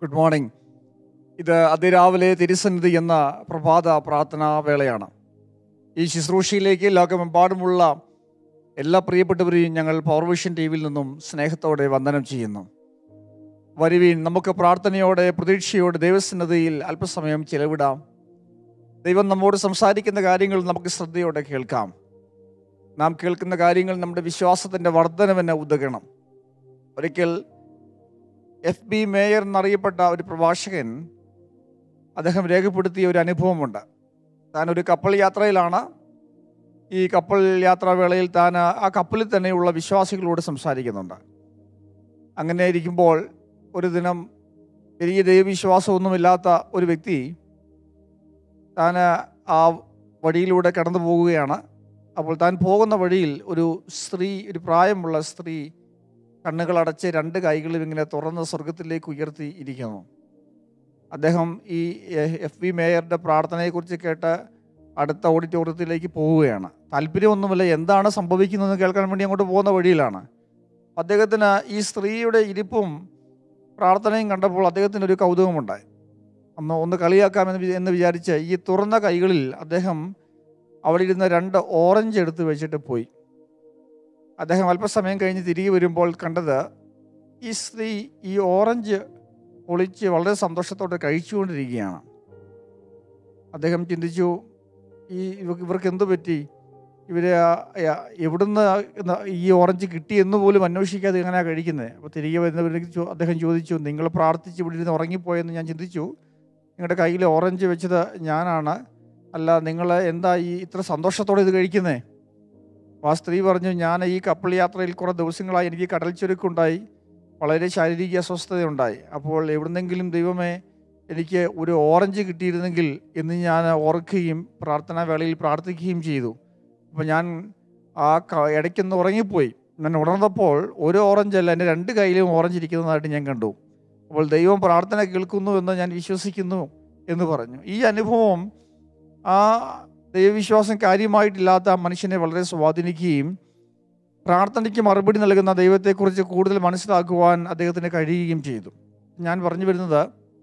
good morning ഇത് അതിരാവിലെ തിരുസന്നിധി എന്ന പ്രഭാത പ്രാർത്ഥനാ വേളയാണ് ഈ ശുശ്രൂഷയിലേക്ക് ലോകമെമ്പാടുമുള്ള എല്ലാ പ്രിയപ്പെട്ടവരെയും ഞങ്ങൾ പവർവിഷൻ ടി വിയിൽ നിന്നും സ്നേഹത്തോടെ വന്ദനം ചെയ്യുന്നു വരുവീൻ നമുക്ക് പ്രാർത്ഥനയോടെ പ്രതീക്ഷയോടെ ദൈവസന്നതയിൽ അല്പസമയം ചിലവിടാം ദൈവം നമ്മോട് സംസാരിക്കുന്ന കാര്യങ്ങൾ നമുക്ക് ശ്രദ്ധയോടെ കേൾക്കാം നാം കേൾക്കുന്ന കാര്യങ്ങൾ നമ്മുടെ വിശ്വാസത്തിൻ്റെ വർധനവിന് ഉതകണം ഒരിക്കൽ എഫ് ബി മേയർ എന്നറിയപ്പെട്ട ഒരു പ്രഭാഷകൻ അദ്ദേഹം രേഖപ്പെടുത്തിയ ഒരു അനുഭവമുണ്ട് താൻ ഒരു കപ്പൽ യാത്രയിലാണ് ഈ കപ്പൽ യാത്രാവേളയിൽ താൻ ആ കപ്പലിൽ തന്നെയുള്ള വിശ്വാസികളോട് സംസാരിക്കുന്നുണ്ട് അങ്ങനെ ഇരിക്കുമ്പോൾ ഒരു ദിനം വലിയ ദൈവവിശ്വാസമൊന്നുമില്ലാത്ത ഒരു വ്യക്തി താൻ ആ വഴിയിലൂടെ കടന്നു പോകുകയാണ് അപ്പോൾ താൻ പോകുന്ന വഴിയിൽ ഒരു സ്ത്രീ ഒരു പ്രായമുള്ള സ്ത്രീ കണ്ണുകളടച്ച് രണ്ട് കൈകളും ഇങ്ങനെ തുറന്ന് സ്വർഗത്തിലേക്ക് ഉയർത്തി ഇരിക്കുന്നു അദ്ദേഹം ഈ എഫ് വി മേയറുടെ പ്രാർത്ഥനയെക്കുറിച്ച് കേട്ട് അടുത്ത ഓഡിറ്റോറിയത്തിലേക്ക് പോവുകയാണ് താല്പര്യമൊന്നുമില്ല എന്താണ് സംഭവിക്കുന്നതെന്ന് കേൾക്കാൻ വേണ്ടി അങ്ങോട്ട് പോകുന്ന വഴിയിലാണ് അദ്ദേഹത്തിന് ഈ സ്ത്രീയുടെ ഇരിപ്പും പ്രാർത്ഥനയും കണ്ടപ്പോൾ അദ്ദേഹത്തിന് ഒരു കൗതുകമുണ്ടായി ഒന്ന് ഒന്ന് കളിയാക്കാമെന്ന് വി- എന്ന് വിചാരിച്ച് ഈ തുറന്ന കൈകളിൽ അദ്ദേഹം അവിടെ ഇരുന്ന് രണ്ട് ഓറഞ്ച് എടുത്ത് വെച്ചിട്ട് പോയി അദ്ദേഹം അല്പസമയം കഴിഞ്ഞ് തിരികെ വരുമ്പോൾ കണ്ടത് ഈ സ്ത്രീ ഈ ഓറഞ്ച് പൊളിച്ച് വളരെ സന്തോഷത്തോടെ കഴിച്ചുകൊണ്ടിരിക്കുകയാണ് അദ്ദേഹം ചിന്തിച്ചു ഈ ഇവ- ഇവർക്ക് എന്തു പറ്റി ഇവര് ആ- ആ- എവിടുന്ന് ന- ഈ ഓറഞ്ച് കിട്ടിയെന്ന് പോലും അന്വേഷിക്കാതെ എങ്ങനെയാണ് കഴിക്കുന്നത് അപ്പോൾ തിരികെ വരുന്നവർക്ക് ചോ- അദ്ദേഹം ചോദിച്ചു നിങ്ങൾ പ്രാർത്ഥിച്ച് ഇവിടെ ഇരുന്ന് ഉറങ്ങിപ്പോയെന്ന് ഞാൻ ചിന്തിച്ചു നിങ്ങളുടെ കയ്യിൽ ഓറഞ്ച് വെച്ചത് ഞാനാണ് അല്ല നിങ്ങൾ എന്താ ഈ ഇത്ര സന്തോഷത്തോടെ ഇത് കഴിക്കുന്നേ അപ്പോൾ ആ സ്ത്രീ പറഞ്ഞു ഞാൻ ഈ കപ്പൽ യാത്രയിൽ കുറേ ദിവസങ്ങളായി എനിക്ക് കടൽ ചുരുക്കുണ്ടായി വളരെ ശാരീരിക അസ്വസ്ഥതയുണ്ടായി അപ്പോൾ എവിടുന്നെങ്കിലും ദൈവമേ എനിക്ക് ഒരു ഓറഞ്ച് കിട്ടിയിരുന്നെങ്കിൽ എന്ന് ഞാൻ ഓർക്കുകയും പ്രാർത്ഥനാ വേളയിൽ പ്രാർത്ഥിക്കുകയും ചെയ്തു അപ്പോൾ ഞാൻ ആ ക- ഇടയ്ക്കൊന്ന് ഉറങ്ങിപ്പോയി ഞാൻ ഉണർന്നപ്പോൾ ഒരു ഓറഞ്ച് അല്ല എൻ്റെ രണ്ട് കയ്യിലും ഓറഞ്ച് ഇരിക്കുന്നതായിട്ട് ഞാൻ കണ്ടു അപ്പോൾ ദൈവം പ്രാർത്ഥന കേൾക്കുന്നു എന്ന് ഞാൻ വിശ്വസിക്കുന്നു എന്ന് പറഞ്ഞു ഈ അനുഭവം ആ ദൈവവിശ്വാസം കാര്യമായിട്ടില്ലാത്ത ആ മനുഷ്യനെ വളരെ സ്വാധീനിക്കുകയും പ്രാർത്ഥനയ്ക്ക് മറുപടി നൽകുന്ന ദൈവത്തെക്കുറിച്ച് കൂടുതൽ മനസ്സിലാക്കുവാൻ അദ്ദേഹത്തിന് കഴിയുകയും ചെയ്തു ഞാൻ പറഞ്ഞു വരുന്നത്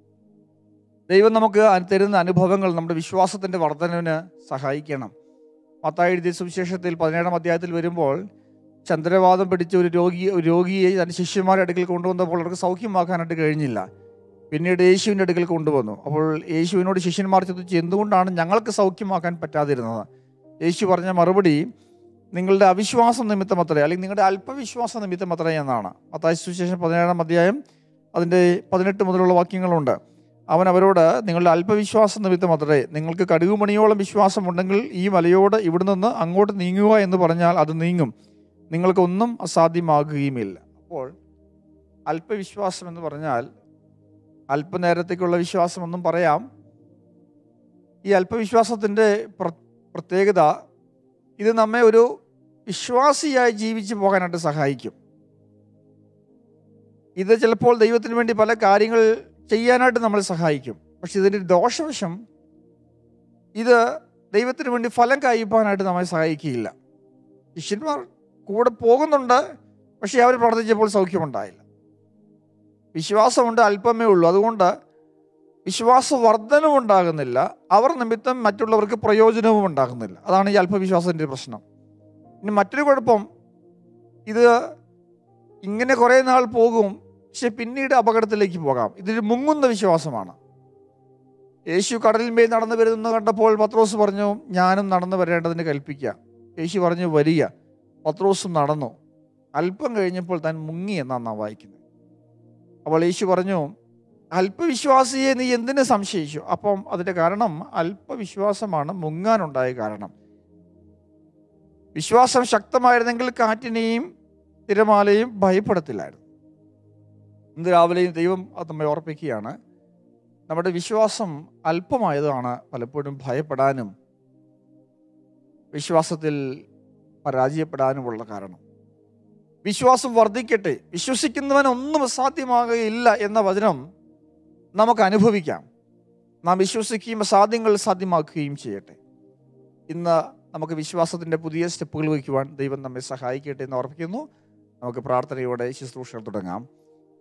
ദൈവം നമുക്ക് അ- തരുന്ന അനുഭവങ്ങൾ നമ്മുടെ വിശ്വാസത്തിൻ്റെ വർധനവിന് സഹായിക്കണം മത്തായി എഴുതിയ സുവിശേഷത്തിൽ പതിനേഴാം അധ്യായത്തിൽ വരുമ്പോൾ ചന്ദ്രവാദം പിടിച്ച ഒരു രോഗി ഒരു രോഗിയെ തൻ്റെ ശിഷ്യന്മാരുടെ അടുക്കൽ കൊണ്ടുവന്നപ്പോൾ അവർക്ക് സൗഖ്യമാക്കാനായിട്ട് കഴിഞ്ഞില്ല പിന്നീട് യേശുവിൻ്റെ അടുക്കൽ കൊണ്ടുവന്നു അപ്പോൾ യേശുവിനോട് ശിഷ്യന്മാർ ചോദിച്ചു എന്തുകൊണ്ടാണ് ഞങ്ങൾക്ക് സൗഖ്യമാക്കാൻ പറ്റാതിരുന്നത് യേശു പറഞ്ഞ മറുപടി നിങ്ങളുടെ അവിശ്വാസം നിമിത്തം അത്രേ അല്ലെങ്കിൽ നിങ്ങളുടെ അല്പവിശ്വാസ നിമിത്തം അത്രേ എന്നാണ് മത്തായി സുവിശേഷം പതിനേഴാം അധ്യായം അതിൻ്റെ പതിനെട്ട് മുതലുള്ള വാക്യങ്ങളുണ്ട് അവൻ അവരോട് നിങ്ങളുടെ അല്പവിശ്വാസ നിമിത്തം അത്രേ നിങ്ങൾക്ക് കടുകുമണിയോളം വിശ്വാസമുണ്ടെങ്കിൽ ഈ മലയോട് ഇവിടെ നിന്ന് അങ്ങോട്ട് നീങ്ങുക എന്ന് പറഞ്ഞാൽ അത് നീങ്ങും നിങ്ങൾക്കൊന്നും അസാധ്യമാകുകയുമില്ല അപ്പോൾ അല്പവിശ്വാസം എന്ന് പറഞ്ഞാൽ അല്പനേരത്തേക്കുള്ള വിശ്വാസം എന്നും പറയാം ഈ അല്പവിശ്വാസത്തിൻ്റെ പ്ര- പ്രത്യേകത ഇത് നമ്മെ ഒരു വിശ്വാസിയായി ജീവിച്ചു പോകാനായിട്ട് സഹായിക്കും ഇത് ചിലപ്പോൾ ദൈവത്തിന് വേണ്ടി പല കാര്യങ്ങൾ ചെയ്യാനായിട്ട് നമ്മളെ സഹായിക്കും പക്ഷെ ഇതിൻ്റെ ദോഷവശം ഇത് ദൈവത്തിന് വേണ്ടി ഫലം കായ്പാനായിട്ട് നമ്മെ സഹായിക്കുകയില്ല ശിഷ്യന്മാർ കൂടെ പോകുന്നുണ്ട് പക്ഷേ അവർ പ്രാർത്ഥിച്ചപ്പോൾ സൗഖ്യമുണ്ടായില്ല വിശ്വാസമുണ്ട് അല്പമേ ഉള്ളൂ അതുകൊണ്ട് വിശ്വാസ വർധനവും ഉണ്ടാകുന്നില്ല അവർ നിമിത്തം മറ്റുള്ളവർക്ക് പ്രയോജനവും ഉണ്ടാകുന്നില്ല അതാണ് ഈ അല്പവിശ്വാസത്തിൻ്റെ പ്രശ്നം ഇനി മറ്റൊരു കുഴപ്പം ഇത് ഇങ്ങനെ കുറേ നാൾ പോകും പക്ഷെ പിന്നീട് അപകടത്തിലേക്ക് പോകാം ഇതൊരു മുങ്ങുന്ന വിശ്വാസമാണ് യേശു കടലിന്മേൽ നടന്നു വരുന്നത് കണ്ടപ്പോൾ പത്രോസ് പറഞ്ഞു ഞാനും നടന്നു വരേണ്ടതിന് കൽപ്പിക്കുക യേശു പറഞ്ഞു വരിക പത്രോസും നടന്നു അല്പം കഴിഞ്ഞപ്പോൾ താൻ മുങ്ങി എന്നാണ് നാം വായിക്കുന്നത് അപ്പോൾ യേശു പറഞ്ഞു അല്പവിശ്വാസിയെ നീ എന്തിനു സംശയിച്ചു അപ്പം അതിൻ്റെ കാരണം അല്പവിശ്വാസമാണ് മുങ്ങാനുണ്ടായ കാരണം വിശ്വാസം ശക്തമായിരുന്നെങ്കിൽ കാറ്റിനെയും തിരമാലയും ഭയപ്പെടത്തില്ലായിരുന്നു ഇന്ന് രാവിലെയും ദൈവം അത് നമ്മെ ഓർപ്പിക്കുകയാണ് നമ്മുടെ വിശ്വാസം അല്പമായതാണ് പലപ്പോഴും ഭയപ്പെടാനും വിശ്വാസത്തിൽ പരാജയപ്പെടാനുമുള്ള കാരണം വിശ്വാസം വർദ്ധിക്കട്ടെ വിശ്വസിക്കുന്നവൻ ഒന്നും അസാധ്യമാകുകയില്ല എന്ന വചനം നമുക്ക് അനുഭവിക്കാം നാം വിശ്വസിക്കുകയും അസാധ്യങ്ങൾ സാധ്യമാക്കുകയും ചെയ്യട്ടെ ഇന്ന് നമുക്ക് വിശ്വാസത്തിൻ്റെ പുതിയ സ്റ്റെപ്പുകൾ വയ്ക്കുവാൻ ദൈവം നമ്മെ സഹായിക്കട്ടെ എന്ന് ഓർപ്പിക്കുന്നു നമുക്ക് പ്രാർത്ഥനയോടെ ശുശ്രൂഷകൾ തുടങ്ങാം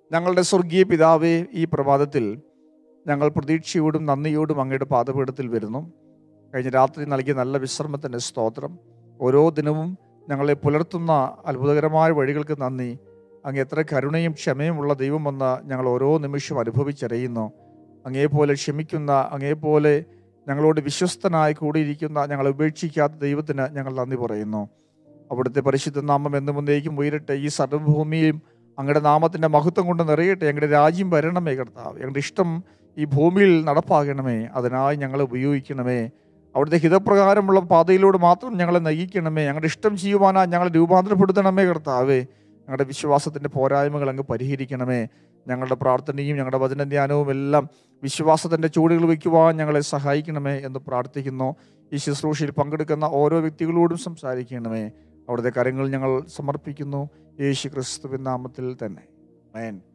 ഞങ്ങളുടെ സ്വർഗീയ പിതാവേ ഈ പ്രഭാതത്തിൽ ഞങ്ങൾ പ്രതീക്ഷയോടും നന്ദിയോടും അങ്ങയുടെ പാദപീഠത്തിൽ വരുന്നു കഴിഞ്ഞ രാത്രി നൽകിയ നല്ല വിശ്രമത്തിൻ്റെ സ്തോത്രം ഓരോ ദിനവും ഞങ്ങളെ പുലർത്തുന്ന അത്ഭുതകരമായ വഴികൾക്ക് നന്ദി അങ്ങ് എത്ര കരുണയും ക്ഷമയുമുള്ള ദൈവമെന്ന് ഞങ്ങൾ ഓരോ നിമിഷവും അനുഭവിച്ചറിയുന്നു അങ്ങേപോലെ ക്ഷമിക്കുന്ന അങ്ങേപോലെ ഞങ്ങളോട് വിശ്വസ്തനായി കൂടിയിരിക്കുന്ന ഞങ്ങളെ ഉപേക്ഷിക്കാത്ത ദൈവത്തിന് ഞങ്ങൾ നന്ദി പറയുന്നു അവിടുത്തെ പരിശുദ്ധ നാമം എന്നും മുന്നേക്കും ഉയരട്ടെ ഈ സർവ്വഭൂമിയും അങ്ങയുടെ നാമത്തിൻ്റെ മഹത്വം കൊണ്ട് നിറയട്ടെ ഞങ്ങളുടെ രാജ്യം വരണമേ കർത്താവ് ഞങ്ങളുടെ ഇഷ്ടം ഈ ഭൂമിയിൽ നടപ്പാകണമേ അതിനായി ഞങ്ങളെ ഉപയോഗിക്കണമേ അവിടുത്തെ ഹിതപ്രകാരമുള്ള പാതയിലൂടെ മാത്രം ഞങ്ങളെ നയിക്കണമേ ഞങ്ങളുടെ ഇഷ്ടം ചെയ്യുവാനാ ഞങ്ങളെ രൂപാന്തരപ്പെടുത്തണമേ കർത്താവേ ഞങ്ങളുടെ വിശ്വാസത്തിൻ്റെ പോരായ്മകൾ അങ്ങ് പരിഹരിക്കണമേ ഞങ്ങളുടെ പ്രാർത്ഥനയും ഞങ്ങളുടെ വചനധ്യാനവും എല്ലാം വിശ്വാസത്തിൻ്റെ ചൂടുകൾ വയ്ക്കുവാൻ ഞങ്ങളെ സഹായിക്കണമേ എന്ന് പ്രാർത്ഥിക്കുന്നു ഈ ശുശ്രൂഷയിൽ പങ്കെടുക്കുന്ന ഓരോ വ്യക്തികളോടും സംസാരിക്കണമേ അവിടുത്തെ കാര്യങ്ങൾ ഞങ്ങൾ സമർപ്പിക്കുന്നു യേശു ക്രിസ്തുവിൻ നാമത്തിൽ തന്നെ മേൻ